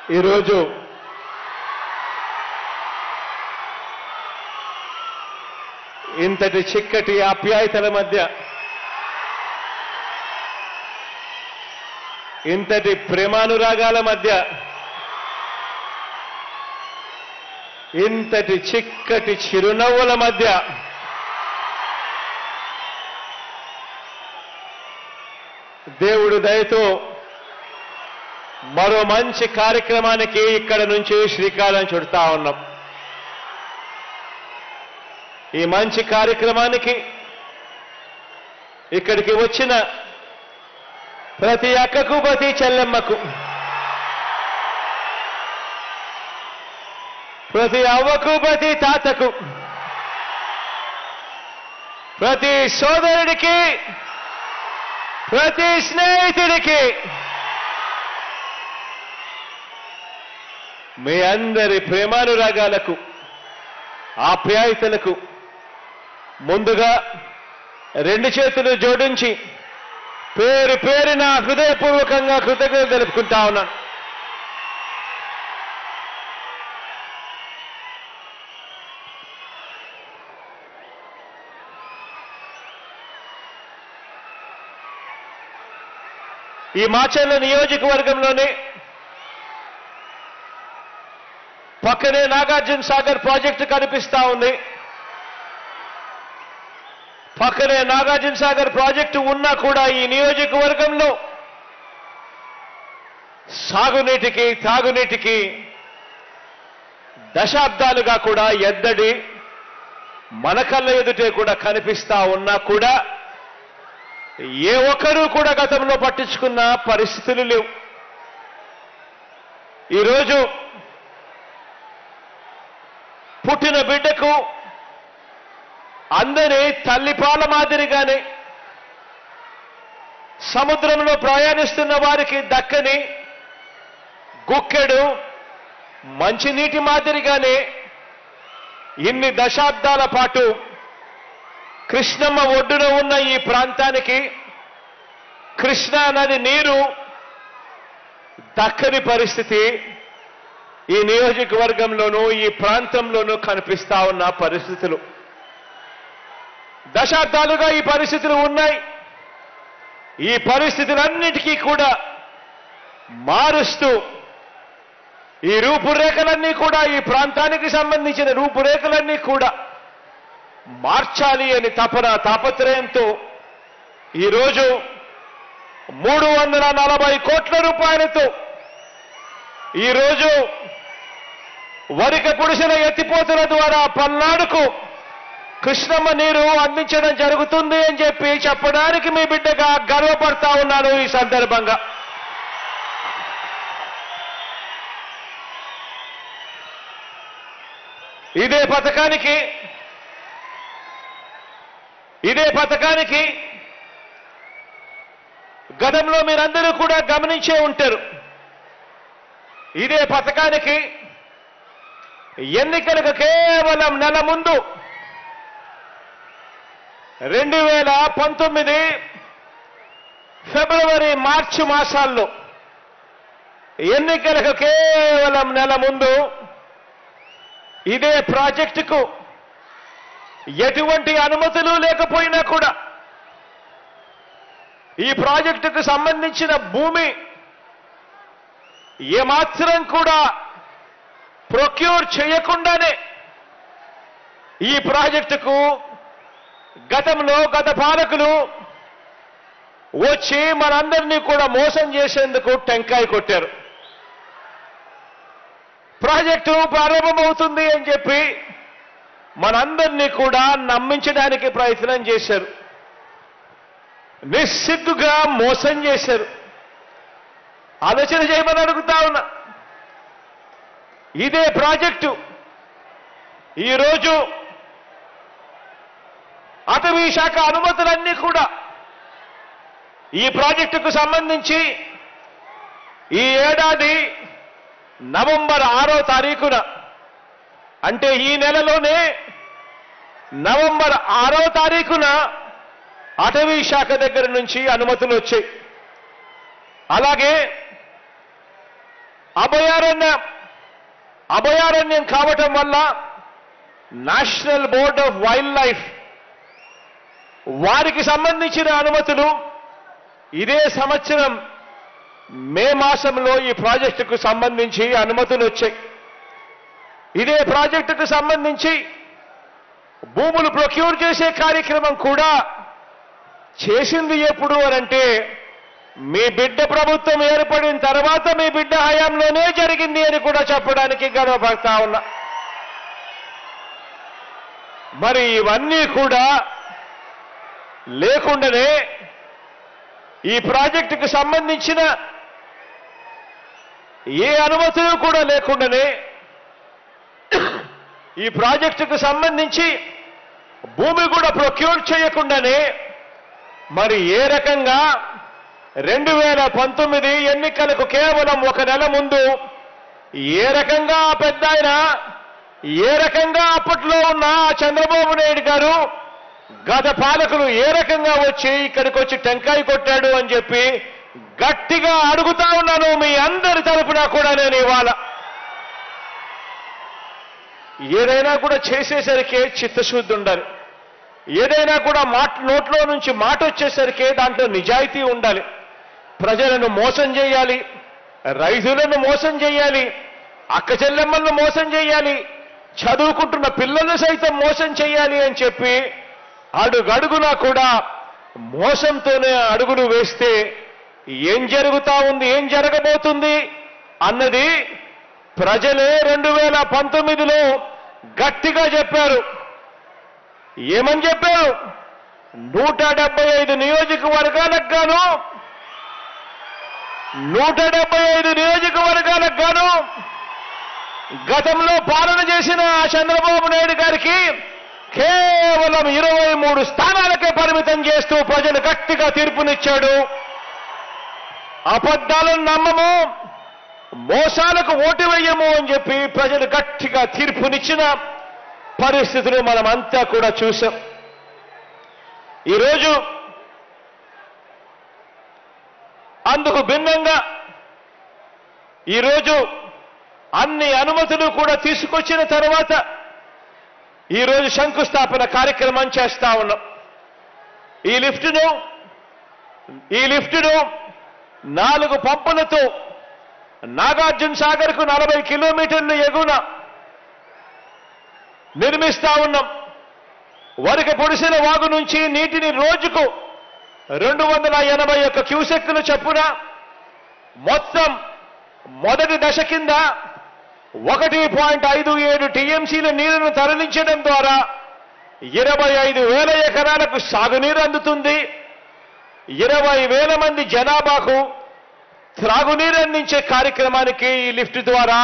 ఈరోజు ఇంతటి చిక్కటి ఆప్యాయతల మధ్య ఇంతటి ప్రేమానురాగాల మధ్య ఇంతటి చిక్కటి చిరునవ్వుల మధ్య దేవుడు దయతో మరో మంచి కార్యక్రమానికి ఇక్కడ నుంచి శ్రీకారం చుడతా ఉన్నాం ఈ మంచి కార్యక్రమానికి ఇక్కడికి వచ్చిన ప్రతి అక్కకు ప్రతి చెల్లెమ్మకు ప్రతి అవ్వకు ప్రతి తాతకు ప్రతి సోదరుడికి ప్రతి స్నేహితుడికి మీ అందరి ప్రేమానురాగాలకు ఆప్యాయతలకు ముందుగా రెండు చేతులు జోడించి పేరు పేరున హృదయపూర్వకంగా కృతజ్ఞతలు తెలుపుకుంటా ఉన్నాను ఈ మాచర్ల నియోజకవర్గంలోనే పక్కనే నాగార్జున సాగర్ ప్రాజెక్టు కనిపిస్తా ఉంది పక్కనే నాగార్జున సాగర్ ప్రాజెక్టు ఉన్నా కూడా ఈ నియోజకవర్గంలో సాగునీటికి తాగునీటికి దశాబ్దాలుగా కూడా ఎద్దడి మన కళ్ళ ఎదుటే కూడా కనిపిస్తా ఉన్నా కూడా ఏ ఒక్కరూ కూడా గతంలో పట్టించుకున్న పరిస్థితులు లేవు ఈరోజు పుట్టిన బిడ్డకు అందరి తల్లిపాల మాదిరిగానే సముద్రంలో ప్రయాణిస్తున్న వారికి దక్కని గుక్కెడు మంచినీటి మాదిరిగానే ఇన్ని దశాబ్దాల పాటు కృష్ణమ్మ ఒడ్డున ఉన్న ఈ ప్రాంతానికి కృష్ణా నది నీరు దక్కని పరిస్థితి ఈ నియోజకవర్గంలోనూ ఈ ప్రాంతంలోనూ కనిపిస్తా ఉన్న పరిస్థితులు దశాబ్దాలుగా ఈ పరిస్థితులు ఉన్నాయి ఈ పరిస్థితులన్నిటికీ కూడా మారుస్తూ ఈ రూపురేఖలన్నీ కూడా ఈ ప్రాంతానికి సంబంధించిన రూపురేఖలన్నీ కూడా మార్చాలి అని తపన తాపత్రయంతో ఈరోజు మూడు వందల నలభై కోట్ల రూపాయలతో ఈరోజు వరిక పురుషుల ఎత్తిపోతుల ద్వారా పల్నాడుకు కృష్ణమ్మ నీరు అందించడం జరుగుతుంది అని చెప్పి చెప్పడానికి మీ బిడ్డగా గర్వపడతా ఉన్నాను ఈ సందర్భంగా ఇదే పథకానికి ఇదే పథకానికి గతంలో మీరందరూ కూడా గమనించే ఉంటారు ఇదే పథకానికి ఎన్నికలకు కేవలం నెల ముందు రెండు వేల పంతొమ్మిది ఫిబ్రవరి మార్చి మాసాల్లో ఎన్నికలకు కేవలం నెల ముందు ఇదే ప్రాజెక్టుకు ఎటువంటి అనుమతులు లేకపోయినా కూడా ఈ ప్రాజెక్టుకు సంబంధించిన భూమి ఏమాత్రం కూడా ప్రొక్యూర్ చేయకుండానే ఈ ప్రాజెక్టుకు గతంలో గత పాలకులు వచ్చి మనందరినీ కూడా మోసం చేసేందుకు టెంకాయ కొట్టారు ప్రాజెక్టు ప్రారంభమవుతుంది అని చెప్పి మనందరినీ కూడా నమ్మించడానికి ప్రయత్నం చేశారు నిస్సిగ్గుగా మోసం చేశారు ఆలోచన చేయమని అడుగుతా ఉన్నా ఇదే ప్రాజెక్టు ఈరోజు అటవీ శాఖ అనుమతులన్నీ కూడా ఈ ప్రాజెక్టుకు సంబంధించి ఈ ఏడాది నవంబర్ ఆరో తారీఖున అంటే ఈ నెలలోనే నవంబర్ ఆరో తారీఖున అటవీ శాఖ దగ్గర నుంచి అనుమతులు వచ్చాయి అలాగే అభయారణ్య అభయారణ్యం కావటం వల్ల national board of wildlife వారికి సంబంధించిన అనుమతులు ఇదే సంవత్సరం మే మాసంలో ఈ ప్రాజెక్టుకు సంబంధించి అనుమతులు వచ్చాయి ఇదే ప్రాజెక్టుకు సంబంధించి భూములు ప్రొక్యూర్ చేసే కార్యక్రమం కూడా చేసింది ఎప్పుడు అనంటే మీ బిడ్డ ప్రభుత్వం ఏర్పడిన తర్వాత మీ బిడ్డ హయాంలోనే జరిగింది అని కూడా చెప్పడానికి గర్వపడతా ఉన్నా మరి ఇవన్నీ కూడా లేకుండానే ఈ ప్రాజెక్టుకు సంబంధించిన ఏ అనుమతులు కూడా లేకుండానే ఈ ప్రాజెక్టుకు సంబంధించి భూమి కూడా ప్రొక్యూర్ చేయకుండానే మరి ఏ రకంగా రెండు వేల పంతొమ్మిది ఎన్నికలకు కేవలం ఒక నెల ముందు ఏ రకంగా ఆ పెద్ద ఆయన ఏ రకంగా అప్పట్లో ఉన్న ఆ చంద్రబాబు నాయుడు గారు గత పాలకులు ఏ రకంగా వచ్చి ఇక్కడికి వచ్చి టెంకాయ కొట్టాడు అని చెప్పి గట్టిగా అడుగుతా ఉన్నాను మీ అందరి తరపున కూడా నేను ఇవాళ ఏదైనా కూడా చేసేసరికి చిత్తశుద్ధి ఉండాలి ఏదైనా కూడా మాట నోట్లో నుంచి మాట వచ్చేసరికి దాంట్లో నిజాయితీ ఉండాలి ప్రజలను మోసం చేయాలి రైతులను మోసం చేయాలి అక్క చెల్లెమ్మలను మోసం చేయాలి చదువుకుంటున్న పిల్లలను సైతం మోసం చేయాలి అని చెప్పి అడుగడుగునా కూడా మోసంతోనే అడుగులు వేస్తే ఏం జరుగుతా ఉంది ఏం జరగబోతుంది అన్నది ప్రజలే రెండు వేల పంతొమ్మిదిలో గట్టిగా చెప్పారు ఏమని చెప్పారు నూట డెబ్బై ఐదు నియోజకవర్గాలకు గాను నూట డెబ్బై ఐదు నియోజకవర్గాలకు గాను గతంలో పాలన చేసిన ఆ చంద్రబాబు నాయుడు గారికి కేవలం ఇరవై మూడు స్థానాలకే పరిమితం చేస్తూ ప్రజలు గట్టిగా తీర్పునిచ్చాడు అబద్ధాలను నమ్మము మోసాలకు ఓటు వేయము అని చెప్పి ప్రజలు గట్టిగా తీర్పునిచ్చిన పరిస్థితులు మనమంతా కూడా చూసాం ఈరోజు అందుకు భిన్నంగా ఈరోజు అన్ని అనుమతులు కూడా తీసుకొచ్చిన తర్వాత ఈరోజు శంకుస్థాపన కార్యక్రమం చేస్తా ఉన్నాం ఈ లిఫ్టును ఈ లిఫ్టును నాలుగు పంపులతో నాగార్జున సాగర్కు నలభై కిలోమీటర్లు ఎగున నిర్మిస్తా ఉన్నాం వరకు పొడిసిన వాగు నుంచి నీటిని రోజుకు రెండు వందల ఎనభై ఒక్క క్యూసెక్కులు చొప్పున మొత్తం మొదటి దశ కింద ఒకటి పాయింట్ ఐదు ఏడు టీఎంసీల నీరును తరలించడం ద్వారా ఇరవై ఐదు వేల ఎకరాలకు సాగునీరు అందుతుంది ఇరవై వేల మంది జనాభాకు త్రాగునీరు అందించే కార్యక్రమానికి ఈ లిఫ్ట్ ద్వారా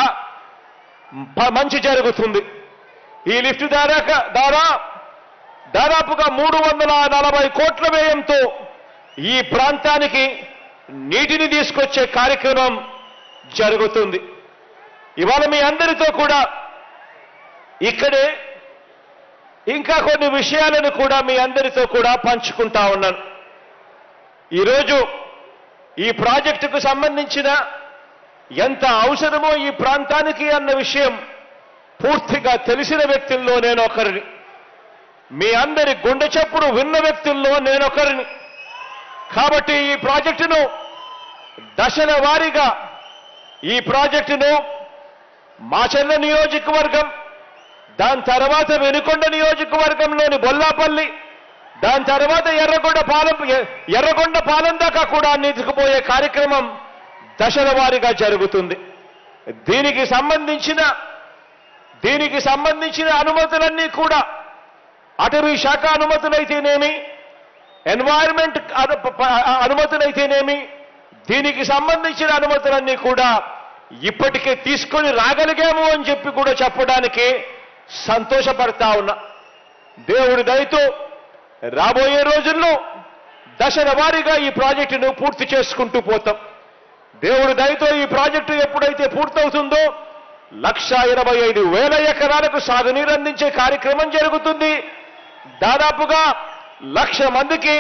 ప- మంచి జరుగుతుంది ఈ లిఫ్ట్ ద్వారా ద్వారా దాదాపుగా మూడు వందల నలభై కోట్ల వ్యయంతో ఈ ప్రాంతానికి నీటిని తీసుకొచ్చే కార్యక్రమం జరుగుతుంది ఇవాళ మీ అందరితో కూడా ఇక్కడే ఇంకా కొన్ని విషయాలను కూడా మీ అందరితో కూడా పంచుకుంటా ఉన్నాను ఈరోజు ఈ ప్రాజెక్టుకు సంబంధించిన ఎంత అవసరమో ఈ ప్రాంతానికి అన్న విషయం పూర్తిగా తెలిసిన వ్యక్తుల్లో నేను ఒకరిని మీ అందరి గుండె చప్పుడు విన్న వ్యక్తుల్లో నేనొకరిని కాబట్టి ఈ ప్రాజెక్టును దశల వారీగా ఈ ప్రాజెక్టును మాచర్ల నియోజకవర్గం దాని తర్వాత వెనుకొండ నియోజకవర్గంలోని బొల్లాపల్లి దాని తర్వాత ఎర్రగొండ పాలెం ఎర్రగొండ పాలెం దాకా కూడా నీతుకుపోయే కార్యక్రమం దశల వారీగా జరుగుతుంది దీనికి సంబంధించిన దీనికి సంబంధించిన అనుమతులన్నీ కూడా అటవీ శాఖ అనుమతులైతేనేమి ఎన్వైరన్మెంట్ అను- ప- అనుమతులైతేనేమి దీనికి సంబంధించిన అనుమతులన్నీ కూడా ఇప్పటికే తీసుకొని రాగలిగాము అని చెప్పి కూడా చెప్పడానికి సంతోషపడతా ఉన్నా దేవుడి దయతో రాబోయే రోజుల్లో దశల వారీగా ఈ ప్రాజెక్టును పూర్తి చేసుకుంటూ పోతాం దేవుడి దయతో ఈ ప్రాజెక్టు ఎప్పుడైతే పూర్తవుతుందో లక్ష ఇరవై ఐదు వేల ఎకరాలకు సాగునీరు అందించే కార్యక్రమం జరుగుతుంది దాదాపుగా లక్ష మందికి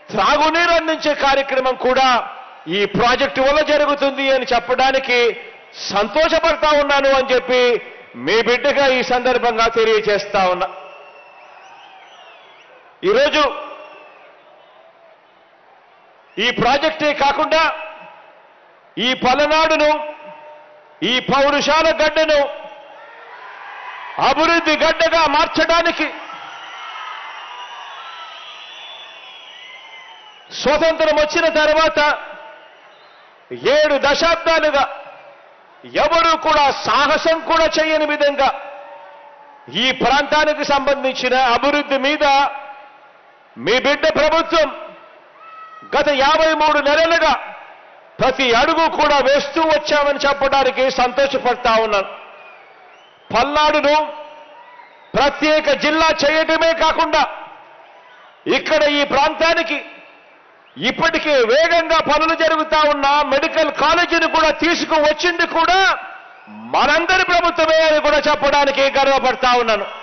త్రాగునీరు అందించే కార్యక్రమం కూడా ఈ ప్రాజెక్టు వల్ల జరుగుతుంది అని చెప్పడానికి సంతోషపడతా ఉన్నాను అని చెప్పి మీ బిడ్డగా ఈ సందర్భంగా తెలియజేస్తా ఉన్నా ఈరోజు ఈ ప్రాజెక్టే కాకుండా ఈ పలనాడును ఈ పౌరుషాల గడ్డను అభివృద్ధి గడ్డగా మార్చడానికి స్వతంత్రం వచ్చిన తర్వాత ఏడు దశాబ్దాలుగా ఎవరు కూడా సాహసం కూడా చేయని విధంగా ఈ ప్రాంతానికి సంబంధించిన అభివృద్ధి మీద మీ బిడ్డ ప్రభుత్వం గత యాభై మూడు నెలలుగా ప్రతి అడుగు కూడా వేస్తూ వచ్చామని చెప్పడానికి సంతోషపడతా ఉన్నాను పల్నాడును ప్రత్యేక జిల్లా చేయటమే కాకుండా ఇక్కడ ఈ ప్రాంతానికి ఇప్పటికే వేగంగా పనులు జరుగుతా ఉన్న మెడికల్ కాలేజీని కూడా తీసుకువచ్చింది కూడా మనందరి ప్రభుత్వమే అని కూడా చెప్పడానికి గర్వపడతా ఉన్నాను